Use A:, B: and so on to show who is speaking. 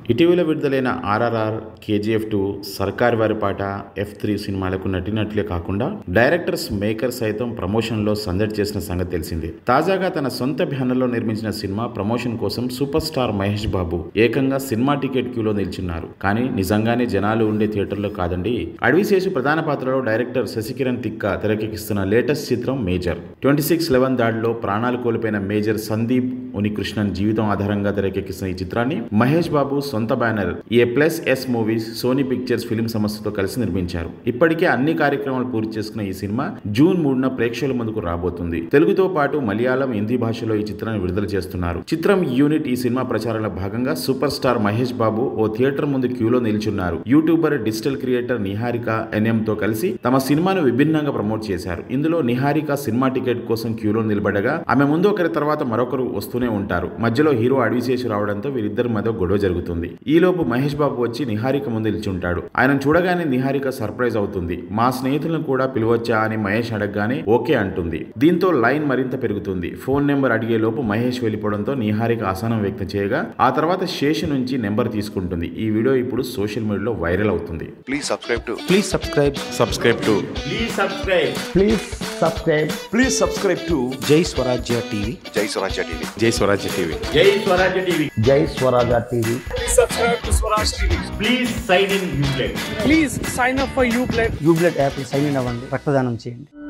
A: ఇటీవల విడుదలైన RRR KGF two సర్కార్ వారి పాట ఎఫ్ త్రీ సినిమాలకు నటినట్లే కాకుండా డైరెక్టర్స్ మేకర్ సైతం ప్రమోషన్లో సందడి చేసిన సంగతి తెలిసిందే తాజాగా తన సొంత బ్యానర్లో నిర్మించిన సినిమా ప్రమోషన్ కోసం సూపర్ స్టార్ మహేష్ బాబు ఏకంగా సినిమా టికెట్ క్యూలో నిల్చున్నారు కానీ నిజంగానే జనాలు ఉండే థియేటర్లో కాదండి అడవిశేషు ప్రధాన పాత్రలో డైరెక్టర్ శశికిరణ్ తిక్క తెరకెక్కిస్తున్న లేటెస్ట్ చిత్రం మేజర్ ట్వంటీ సిక్స్ లెవెన్ దాడిలో ప్రాణాలు కోల్పోయిన మేజర్ సందీప్ ఉనికృష్ణన్ జీవితం ఆధారంగా తెరకెక్కిస్తున్న ఈ చిత్రాన్ని మహేష్ బాబు సొంత banner A plus S movies Sony Pictures film సంస్థతో కలిసి నిర్మించారు ఇప్పటికే అన్ని కార్యక్రమాలు పూర్తి చేసుకున్న ఈ సినిమా జూన్ మూడున ప్రేక్షకుల ముందుకు రాబోతుంది తెలుగుతో పాటు మలయాళం హిందీ భాషలో ఈ చిత్రాన్ని విడుదల చేస్తున్నారు చిత్రం యూనిట్ ఈ సినిమా ప్రచారంలో భాగంగా సూపర్ స్టార్ మహేష్ బాబు ఓ థియేటర్ ముందు క్యూలో నిల్చున్నారు YouTuber digital creator Niharika NM తో కలిసి తమ సినిమాను విభిన్నంగా ప్రమోట్ చేశారు ఇందులో నిహారిక సినిమా టికెట్ కోసం క్యూలో నిలబడగా ఆమె ముందు ఒకరి తర్వాత మరొకరు వస్తూనే ఉంటారు మధ్యలో హీరో అడవిశేషు రావడంతో వీరిద్దరి మధ్య గొడవ జరుగుతుంది ఈలోపు మహేష్ బాబు వచ్చి నిహారిక ముందు నిల్చుంటాడు ఆయన చూడగానే నిహారిక సర్ప్రైజ్ అవుతుంది మా స్నేహితులను కూడా పిలవచ్చా అని మహేష్ అడగగానే ఓకే అంటుంది దీంతో లైన్ మరింత పెరుగుతుంది ఫోన్ నెంబర్ అడిగే లోపు మహేష్ వెళ్ళిపోవడంతో నిహారిక అసహనం వ్యక్తం చేయగా ఆ తర్వాత శేషు నుంచి నెంబర్ తీసుకుంటుంది ఈ వీడియో ఇప్పుడు సోషల్ మీడియాలో వైరల్ అవుతుంది
B: Please subscribe to
C: Please subscribe.
A: Subscribe to
D: Please subscribe.
E: Please subscribe.
C: Please subscribe to Jai Swarajya TV.
B: Jai Swarajya TV.
A: Jai Swarajya TV
D: Jai Swarajya TV.
E: Jai Swaraja TV.
D: Please sign in Uplay.
F: Please sign up for Uplay
E: యూబ్లెట్ app sign in అవ్వండి రక్తదానం చేయండి